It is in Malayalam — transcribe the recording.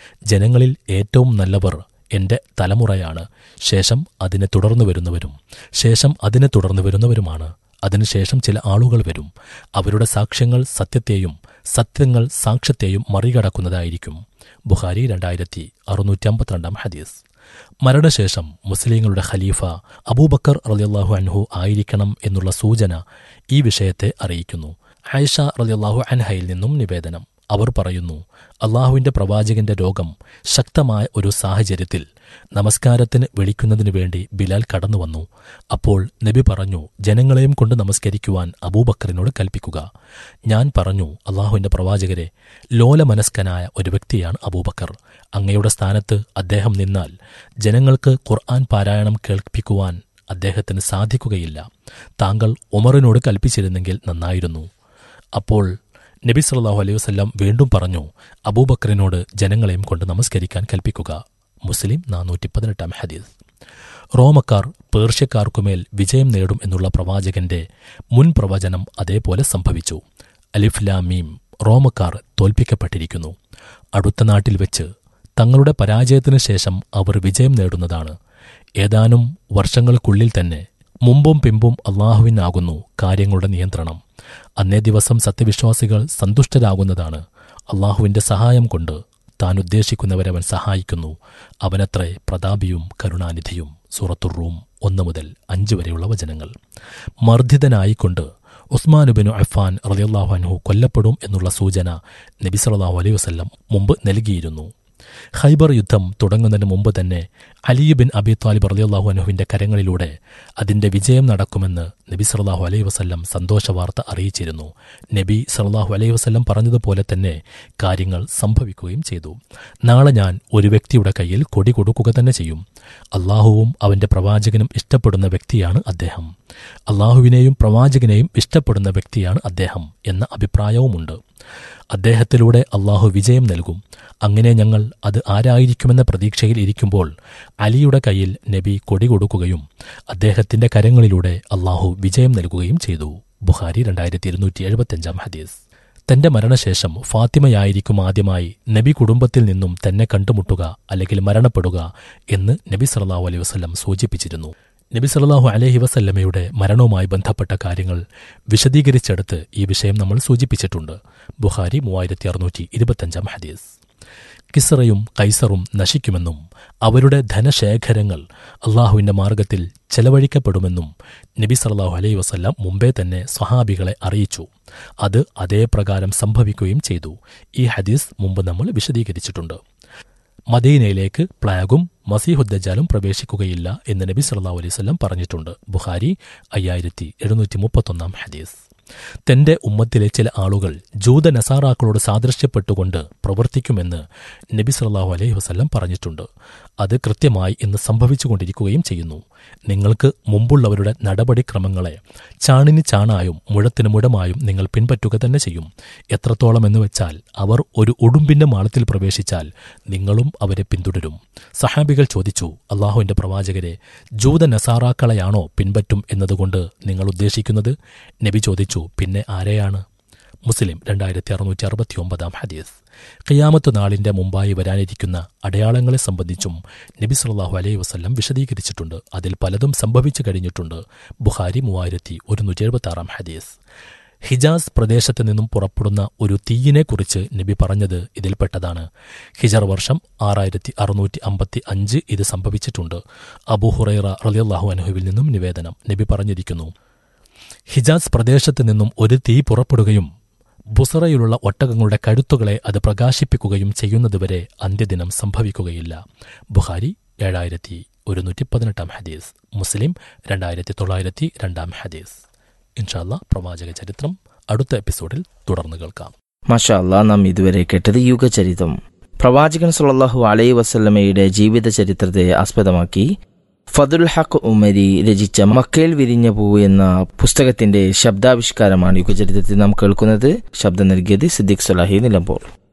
ജനങ്ങളിൽ ഏറ്റവും നല്ലവർ എന്റെ തലമുറയാണ് ശേഷം അതിനെ തുടർന്നു വരുന്നവരും ശേഷം അതിനെ തുടർന്നു വരുന്നവരുമാണ് അതിനുശേഷം ചില ആളുകൾ വരും അവരുടെ സാക്ഷ്യങ്ങൾ സത്യത്തെയും സത്യങ്ങൾ സാക്ഷ്യത്തെയും മറികടക്കുന്നതായിരിക്കും ബുഖാരി രണ്ടായിരത്തി അറുന്നൂറ്റി അമ്പത്തിരണ്ടാം ഹദീസ് മരണശേഷം മുസ്ലിങ്ങളുടെ ഖലീഫ അബൂബക്കർ റളിയല്ലാഹു അൻഹു ആയിരിക്കണം എന്നുള്ള സൂചന ഈ വിഷയത്തെ അറിയിക്കുന്നു ആയിഷ റളിയല്ലാഹു അൻഹയിൽ നിന്നും നിവേദനം അവർ പറയുന്നു അള്ളാഹുവിന്റെ പ്രവാചകന്റെ രോഗം ശക്തമായ ഒരു സാഹചര്യത്തിൽ നമസ്കാരത്തിന് വിളിക്കുന്നതിനു വേണ്ടി ബിലാൽ കടന്നുവന്നു അപ്പോൾ നബി പറഞ്ഞു ജനങ്ങളെയും കൊണ്ട് നമസ്കരിക്കുവാൻ അബൂബക്കറിനോട് കൽപ്പിക്കുക ഞാൻ പറഞ്ഞു അള്ളാഹുവിന്റെ പ്രവാചകരെ ലോലമനസ്കനായ ഒരു വ്യക്തിയാണ് അബൂബക്കർ അങ്ങയുടെ സ്ഥാനത്ത് അദ്ദേഹം നിന്നാൽ ജനങ്ങൾക്ക് ഖുർആൻ പാരായണം കേൾപ്പിക്കുവാൻ അദ്ദേഹത്തിന് സാധിക്കുകയില്ല താങ്കൾ ഉമറിനോട് കൽപ്പിച്ചിരുന്നെങ്കിൽ നന്നായിരുന്നു അപ്പോൾ നബി സല്ലല്ലാഹു അലൈഹി വസല്ലം വീണ്ടും പറഞ്ഞു അബൂബക്കറിനോട് ജനങ്ങളെയും കൊണ്ട് നമസ്കരിക്കാൻ കൽപ്പിക്കുക മുസ്ലിം നാനൂറ്റി പതിനെട്ടാം ഹദീസ് റോമക്കാർ പേർഷ്യക്കാർക്കുമേൽ വിജയം നേടും എന്നുള്ള പ്രവാചകന്റെ മുൻ പ്രവചനം അതേപോലെ സംഭവിച്ചു അലിഫ്ലാമീം റോമക്കാർ തോൽപ്പിക്കപ്പെട്ടിരിക്കുന്നു അടുത്ത നാട്ടിൽ വെച്ച് തങ്ങളുടെ പരാജയത്തിനു ശേഷം അവർ വിജയം നേടുന്നതാണ് ഏതാനും വർഷങ്ങൾക്കുള്ളിൽ തന്നെ മുമ്പും പിമ്പും അള്ളാഹുവിനാകുന്നു കാര്യങ്ങളുടെ നിയന്ത്രണം അന്നേ ദിവസം സത്യവിശ്വാസികൾ സന്തുഷ്ടരാകുന്നതാണ് അള്ളാഹുവിന്റെ സഹായം കൊണ്ട് താൻ ഉദ്ദേശിക്കുന്നവരെ അവൻ സഹായിക്കുന്നു അവനത്രേ പ്രതാപിയും കരുണാനിധിയും സൂറത്തുർ റൂം ഒന്ന് മുതൽ അഞ്ച് വരെയുള്ള വചനങ്ങൾ മർദ്ദിതനായിക്കൊണ്ട് ഉസ്മാനുബിനു അഫാൻ റളിയല്ലാഹു അൻഹു കൊല്ലപ്പെടും എന്നുള്ള സൂചന നബി സല്ലല്ലാഹു അലൈഹി വസല്ലം മുമ്പ് നൽകിയിരുന്നു ഖൈബർ യുദ്ധം തുടങ്ങുന്നതിന് മുമ്പ് തന്നെ അലി ബിൻ അബി താലിബ് റളിയല്ലാഹു അൻഹുവിന്റെ കരങ്ങളിലൂടെ അതിന്റെ വിജയം നടക്കുമെന്ന് നബി സല്ലല്ലാഹു അലൈഹി വസല്ലം സന്തോഷവാർത്ത അറിയിച്ചിരുന്നു നബി സല്ലല്ലാഹു അലൈഹി വസല്ലം പറഞ്ഞതുപോലെ തന്നെ കാര്യങ്ങൾ സംഭവിക്കുകയും ചെയ്തു നാളെ ഞാൻ ഒരു വ്യക്തിയുടെ കയ്യിൽ കൊടി കൊടുക്കുക തന്നെ ചെയ്യും അള്ളാഹുവും അവന്റെ പ്രവാചകനും ഇഷ്ടപ്പെടുന്ന വ്യക്തിയാണ് അദ്ദേഹം അള്ളാഹുവിനെയും പ്രവാചകനെയും ഇഷ്ടപ്പെടുന്ന വ്യക്തിയാണ് അദ്ദേഹം എന്ന അഭിപ്രായവുമുണ്ട് അദ്ദേഹത്തിലൂടെ അള്ളാഹു വിജയം നൽകും അങ്ങനെ ഞങ്ങൾ അത് ആരായിരിക്കുമെന്ന പ്രതീക്ഷയിൽ ഇരിക്കുമ്പോൾ അലിയുടെ കയ്യിൽ നബി കൊടി കൊടുക്കുകയും അദ്ദേഹത്തിന്റെ കരങ്ങളിലൂടെ അള്ളാഹു വിജയം നൽകുകയും ചെയ്തു ബുഹാരി രണ്ടായിരത്തി ഇരുന്നൂറ്റി എഴുപത്തിയഞ്ചാം ഹദീസ് തന്റെ മരണശേഷം ഫാത്തിമയായിരിക്കും ആദ്യമായി നബി കുടുംബത്തിൽ നിന്നും തന്നെ കണ്ടുമുട്ടുക അല്ലെങ്കിൽ മരണപ്പെടുക എന്ന് നബി സല്ലല്ലാഹു അലൈഹി വസല്ലം സൂചിപ്പിച്ചിരുന്നു നബി സല്ലല്ലാഹു അലൈഹി വസല്ലമയുടെ മരണവുമായി ബന്ധപ്പെട്ട കാര്യങ്ങൾ വിശദീകരിച്ചെടുത്ത് ഈ വിഷയം നമ്മൾ സൂചിപ്പിച്ചിട്ടുണ്ട് ബുഹാരി മൂവായിരത്തി അറുന്നൂറ്റി ഇരുപത്തിയഞ്ചാം ഹദീസ് കിസറയും കൈസറും നശിക്കുമെന്നും അവരുടെ ധനശേഖരങ്ങൾ അള്ളാഹുവിന്റെ മാർഗത്തിൽ ചെലവഴിക്കപ്പെടുമെന്നും നബി സല്ലല്ലാഹു അലൈഹി വസല്ലം മുമ്പേ തന്നെ സ്വഹാബികളെ അറിയിച്ചു അത് അതേ പ്രകാരം സംഭവിക്കുകയും ചെയ്തു ഈ ഹദീസ് മുമ്പ് നമ്മൾ വിശദീകരിച്ചിട്ടുണ്ട് മദീനയിലേക്ക് പ്ലാഗും മസീഹുദ്ദജാലും പ്രവേശിക്കുകയില്ല എന്ന് നബി സല്ലല്ലാഹു അലൈഹി വസല്ലം പറഞ്ഞിട്ടുണ്ട് ബുഖാരി അയ്യായിരത്തി എഴുന്നൂറ്റി മുപ്പത്തൊന്നാം ഹദീസ് തന്റെ ഉമ്മത്തിലെ ചില ആളുകൾ ജൂത നസാറാക്കളോട് സാദൃശ്യപ്പെട്ടുകൊണ്ട് പ്രവർത്തിക്കുമെന്ന് നബി സല്ലല്ലാഹു അലൈഹി വസല്ലം പറഞ്ഞിട്ടുണ്ട് അത് കൃത്യമായി ഇന്ന് സംഭവിച്ചുകൊണ്ടിരിക്കുകയും ചെയ്യുന്നു നിങ്ങൾക്ക് മുമ്പുള്ളവരുടെ നടപടിക്രമങ്ങളെ ചാണിന് ചാണായും മുഴത്തിന് മുടമായും നിങ്ങൾ പിൻപറ്റുക തന്നെ ചെയ്യും എത്രത്തോളം എന്ന് വെച്ചാൽ അവർ ഒരു ഉടുമ്പിന്റെ മാളത്തിൽ പ്രവേശിച്ചാൽ നിങ്ങളും അവരെ പിന്തുടരും സഹാബികൾ ചോദിച്ചു അള്ളാഹുവിന്റെ പ്രവാചകരെ ജൂത നസാറാക്കളെയാണോ പിൻപറ്റും എന്നതുകൊണ്ട് നിങ്ങൾ ഉദ്ദേശിക്കുന്നത് നബി ചോദിച്ചു പിന്നെ ആരെയാണ് മുസ്ലിം രണ്ടായിരത്തി അറുന്നൂറ്റി അറുപത്തി ഒമ്പതാം ഹദീസ് ഖിയാമത്ത് നാളിന്റെ മുമ്പായി വരാനിരിക്കുന്ന അടയാളങ്ങളെ സംബന്ധിച്ചും നബി സല്ലല്ലാഹു അലൈഹി വസല്ലം വിശദീകരിച്ചിട്ടുണ്ട് അതിൽ പലതും സംഭവിച്ചു കഴിഞ്ഞിട്ടുണ്ട് ബുഖാരി മൂവായിരത്തി ഒരുന്നൂറ്റി എഴുപത്തി ആറാം ഹദീസ് ഹിജാസ് പ്രദേശത്ത് നിന്നും പുറപ്പെടുന്ന ഒരു തീയിനെക്കുറിച്ച് നബി പറഞ്ഞത് ഇതിൽപ്പെട്ടതാണ് ഹിജർ വർഷം ആറായിരത്തി അറുന്നൂറ്റി അമ്പത്തി അഞ്ച് ഇത് സംഭവിച്ചിട്ടുണ്ട് അബു ഹുറൈറ റളിയല്ലാഹു അൻഹുവിൽ നിന്നും നിവേദനം നബി പറഞ്ഞിരിക്കുന്നു ഹിജാസ് പ്രദേശത്ത് നിന്നും ഒരു തീ പുറപ്പെടുകയും ബുസറയിലുള്ള ഒട്ടകങ്ങളുടെ കഴുത്തുകളെ അത് പ്രകാശിപ്പിക്കുകയും ചെയ്യുന്നതുവരെ അന്ത്യദിനം സംഭവിക്കുകയില്ല ബുഹാരി ഏഴായിരത്തി ഒരുന്നൂറ്റി പതിനെട്ടാം ഹദീസ് മുസ്ലിം രണ്ടായിരത്തി തൊള്ളായിരത്തി രണ്ടാം ഹദീസ് ഇൻഷാല്ല പ്രവാചക ചരിത്രം അടുത്ത എപ്പിസോഡിൽ തുടർന്ന് കേൾക്കാം മാഷാ അല്ലാ നാം ഇതുവരെ കേട്ടത് യുഗചരിതം പ്രവാചകൻ സുല്ലല്ലാഹു അലൈഹി വസല്ലമയുടെ ജീവിത ചരിത്രത്തെ ആസ്പദമാക്കി ഫതുൽ ഹക്ക് ഉമരി രചിച്ച മക്കയിൽ വിരിഞ്ഞ പൂവ് എന്ന പുസ്തകത്തിന്റെ ശബ്ദാവിഷ്കാരമാണ് യുഗചരിത്രത്തിൽ നാം കേൾക്കുന്നത് ശബ്ദം നൽകിയത് സിദ്ദിഖ് സലാഹി നിലമ്പോൾ